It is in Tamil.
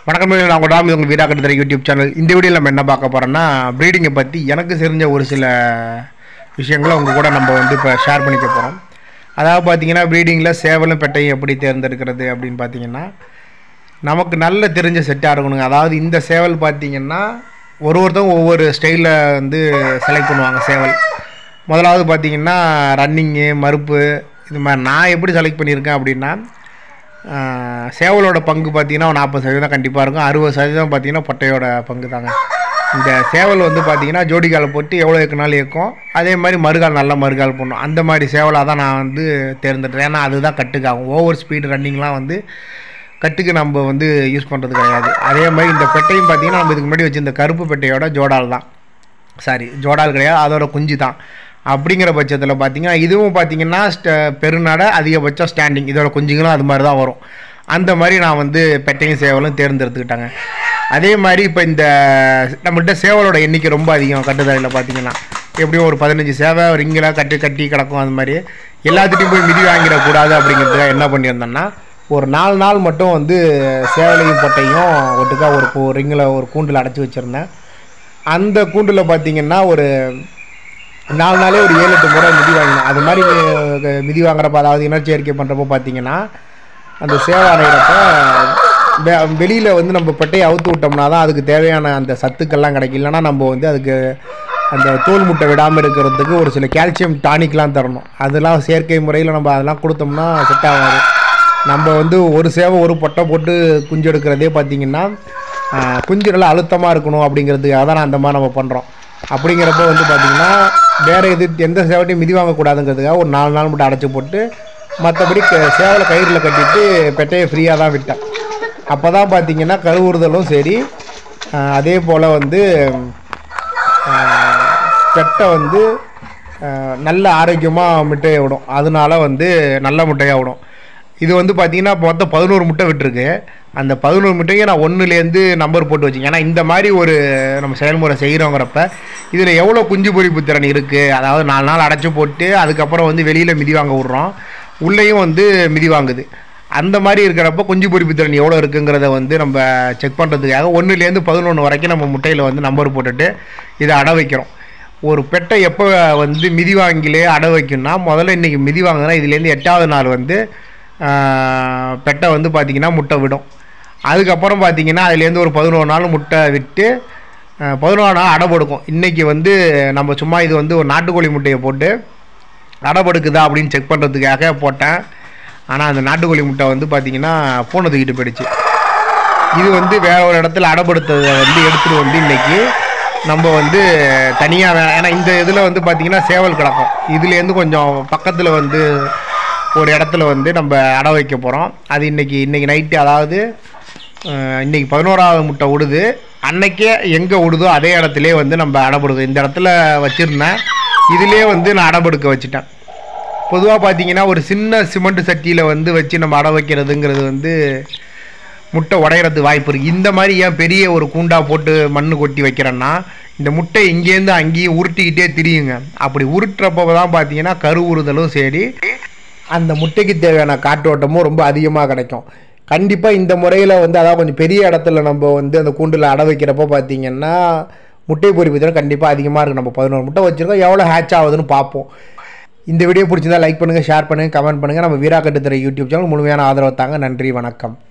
வணக்கம் நேயர்களே, நான் உங்கள் ராம் இது உங்கள் வீரா கட்டுத்தர யூடியூப் சேனல் இந்த வீடியோவில் நம்ம என்ன பார்க்க போகிறோம்னா ப்ரீடிங்கை பற்றி எனக்கு தெரிஞ்ச ஒரு சில விஷயங்களை உங்கள் கூட நம்ம வந்து இப்போ ஷேர் பண்ணிக்க போகிறோம் அதாவது பார்த்தீங்கன்னா ப்ரீடிங்கில் சேவலும் பெட்டையும் எப்படி தேர்ந்தெடுக்கிறது அப்படின்னு பார்த்தீங்கன்னா நமக்கு நல்ல தெரிஞ்ச செட்டாக இருக்கணுங்க அதாவது இந்த சேவல் பார்த்தீங்கன்னா ஒரு ஒருத்தவங்க ஒவ்வொரு ஸ்டைலில் வந்து செலக்ட் பண்ணுவாங்க சேவல் முதலாவது பார்த்தீங்கன்னா ரன்னிங்கு மறுப்பு இது மாதிரி நான் எப்படி செலக்ட் பண்ணியிருக்கேன் அப்படின்னா ஆஹ், சேவலோட பங்கு பார்த்தீங்கன்னா ஒரு நாற்பது சதவீதம் கண்டிப்பாக இருக்கும் அறுபது சதவீதம் பார்த்தீங்கன்னா பொட்டையோட பங்கு தாங்க இந்த சேவல் வந்து பார்த்தீங்கன்னா ஜோடிகால் போட்டு எவ்வளோ ஏக்குனாலும் ஏக்கும் அதே மாதிரி மறுகால் நல்ல மறுகால் போடணும் அந்த மாதிரி சேவலாக தான் நான் வந்து தேர்ந்தெடுத்தேன் ஏன்னா அதுதான் கட்டுக்காகும் ஓவர் ஸ்பீடு ரன்னிங்லாம் வந்து கட்டுக்கு நம்ம வந்து யூஸ் பண்ணுறது கிடையாது அதே மாதிரி இந்த பெட்டையும் பார்த்தீங்கன்னா நம்ம இதுக்கு முன்னாடி வச்சிருந்த கருப்பு பெட்டையோட ஜோடால் தான் சாரி ஜோடால் கிடையாது அதோட குஞ்சு தான் அப்படிங்கிற பட்சத்தில் பார்த்தீங்கன்னா இதுவும் பார்த்தீங்கன்னா ஸ்ட பெருநடை அதிகபட்சம் ஸ்டாண்டிங் இதோட குஞ்சுங்களும் அது மாதிரி தான் வரும் அந்த மாதிரி நான் வந்து பெட்டையும் சேவலும் தேர்ந்தெடுத்துக்கிட்டாங்க அதே மாதிரி இப்போ இந்த நம்மள்கிட்ட சேவலோட எண்ணிக்கை ரொம்ப அதிகம் கட்டுத்தரையில் பார்த்தீங்கன்னா எப்படியும் ஒரு பதினஞ்சு சேவை ரிங்கில் கட்டி கட்டி கிடக்கும் அது மாதிரி எல்லாத்துட்டையும் போய் மிதி வாங்கிடக்கூடாது அப்படிங்கிறதுக்காக என்ன பண்ணியிருந்தேன்னா ஒரு நாலு நாள் மட்டும் வந்து சேவலையும் பொட்டையும் ஒட்டுக்கா ஒரு கூ ரிங்கில் ஒரு கூண்டில் அடைச்சி வச்சுருந்தேன் அந்த கூண்டில் பார்த்தீங்கன்னா ஒரு நாலு நாளே ஒரு ஏழு எட்டு முறை மிதி வாங்கினேன் அது மாதிரி மி- மிதி வாங்குறப்ப அதாவது இனச்சேர்க்கை பண்ணுறப்போ பார்த்தீங்கன்னா அந்த சேவை அடைகிறப்ப வெளியில் வந்து நம்ம பெட்டையை அவுத்து விட்டோம்னா தான் அதுக்கு தேவையான அந்த சத்துக்கள்லாம் கிடைக்கும் இல்லைன்னா நம்ம வந்து அதுக்கு அந்த தோல் முட்டை விடாமல் இருக்கிறதுக்கு ஒரு சில கால்சியம் டானிக்லாம் தரணும் அதெல்லாம் செயற்கை முறையில் நம்ம அதெல்லாம் கொடுத்தோம்னா செட் ஆகாது நம்ம வந்து ஒரு சேவை ஒரு பொட்டை போட்டு குஞ்சு எடுக்கிறதே பார்த்தீங்கன்னா ஆஹ், குஞ்சு நல்லா அழுத்தமாக இருக்கணும் அப்படிங்கிறதுக்காக தான் அந்த மாதிரி நம்ம பண்ணுறோம் அப்படிங்கிறப்ப வந்து பார்த்தீங்கன்னா வேறு எது எந்த சேவட்டையும் மிதி வாங்கக்கூடாதுங்கிறதுக்காக ஒரு நாலு நாள் மட்டும் அடைச்சி போட்டு மற்றபடி க- சேவலை கயிறில் கட்டிட்டு பெட்டையை ஃப்ரீயாக தான் விட்டேன் அப்போ தான் பார்த்தீங்கன்னா கருவுறுதலும் சரி ஆஹ், அதே போல் வந்து ஆஹ், பெட்டை வந்து ஆஹ், நல்ல ஆரோக்கியமாக முட்டையை விடும் அதனால வந்து நல்ல முட்டையாக விடும் இது வந்து பார்த்தீங்கன்னா இப்போ மொத்தம் பதினோரு முட்டை விட்டுருக்கு அந்த பதினோரு முட்டையும் நான் ஒன்றுலேருந்து நம்பர் போட்டு வச்சுக்கேன் ஏன்னா இந்த மாதிரி ஒரு நம்ம செயல்முறை செய்கிறோங்கிறப்ப இதில் எவ்வளோ குஞ்சு பொறிப்பு திறன் இருக்குது அதாவது நாலு நாள் அடைச்சி போட்டு அதுக்கப்புறம் வந்து வெளியில் மிதி வாங்க விட்றோம் உள்ளேயும் வந்து மிதி வாங்குது அந்த மாதிரி இருக்கிறப்ப குஞ்சு பொறிப்பு திறன் எவ்வளோ இருக்குங்கிறத வந்து நம்ம செக் பண்ணுறதுக்காக ஒன்றுலேருந்து பதினொன்று வரைக்கும் நம்ம முட்டையில் வந்து நம்பர் போட்டுட்டு இதை அடை வைக்கிறோம் ஒரு பெட்டை எப்போ வந்து மிதி வாங்கிலே அடை வைக்கும்னா முதல்ல இன்றைக்கி மிதி வாங்குனா இதுலேருந்து எட்டாவது நாள் வந்து ஆஹ், பெட்டை வந்து பார்த்திங்கன்னா முட்டை விடும் அதுக்கப்புறம் பார்த்தீங்கன்னா அதுலேருந்து ஒரு பதினோரு நாள் முட்டை விட்டு ஆஹ், பதினோரு நாள் அடை படுக்கும் இன்றைக்கி வந்து நம்ம சும்மா இது வந்து ஒரு நாட்டுக்கோழி முட்டையை போட்டு அடைப்படுக்குதா அப்படின்னு செக் பண்ணுறதுக்காக போட்டேன் ஆனால் அந்த நாட்டுக்கோழி முட்டை வந்து பார்த்திங்கன்னா பூனை தூக்கிட்டு போயிடுச்சு இது வந்து வேற ஒரு இடத்துல அடப்படுத்ததை வந்து எடுத்துகிட்டு வந்து இன்னைக்கு நம்ம வந்து தனியாக ஏன்னா இந்த இதில் வந்து பார்த்திங்கன்னா சேவல் கிடக்கும் இதுலேருந்து கொஞ்சம் பக்கத்தில் வந்து ஒரு இடத்துல வந்து நம்ம அடை வைக்க போகிறோம் அது இன்னைக்கு இன்னைக்கு நைட்டு அதாவது அஹ், இன்னைக்கு பதினோராவது முட்டை விடுது அன்னைக்கே எங்கே விடுதோ அதே இடத்துலே வந்து நம்ம அடைப்படுது இந்த இடத்துல வச்சுருந்தேன் இதிலே வந்து நான் அடைப்படுக்க வச்சுட்டேன் பொதுவாக பார்த்தீங்கன்னா ஒரு சின்ன சிமெண்ட் சட்டியில் வந்து வச்சு நம்ம அடை வைக்கிறதுங்கிறது வந்து முட்டை உடையிறது வாய்ப்பு இருக்குது இந்த மாதிரி ஏன் பெரிய ஒரு கூண்டா போட்டு மண் கொட்டி வைக்கிறேன்னா இந்த முட்டை இங்கேருந்து அங்கேயும் உருட்டிக்கிட்டே திரியுங்க அப்படி உருட்டுறப்ப தான் பார்த்தீங்கன்னா கரு உறுதலும் சரி அந்த முட்டைக்கு தேவையான காற்றோட்டமும் ரொம்ப அதிகமாக கிடைக்கும் கண்டிப்பாக இந்த முறையில் வந்து அதாவது கொஞ்சம் பெரிய இடத்துல நம்ம வந்து அந்த கூண்டில் அடை வைக்கிறப்போ பார்த்தீங்கன்னா முட்டை பொறிப்பு திறன் கண்டிப்பாக அதிகமாக இருக்குது நம்ம பதினோரு முட்டை வச்சுருக்கோம் எவ்வளோ ஹேட்ச் ஆகுதுன்னு பார்ப்போம் இந்த வீடியோ பிடிச்சிருந்தா லைக் பண்ணுங்கள் ஷேர் பண்ணுங்கள் கமெண்ட் பண்ணுங்கள் நம்ம வீரா கட்டுத்தர யூடியூப் சேனல் முழுமையான ஆதரவு தாங்க நன்றி வணக்கம்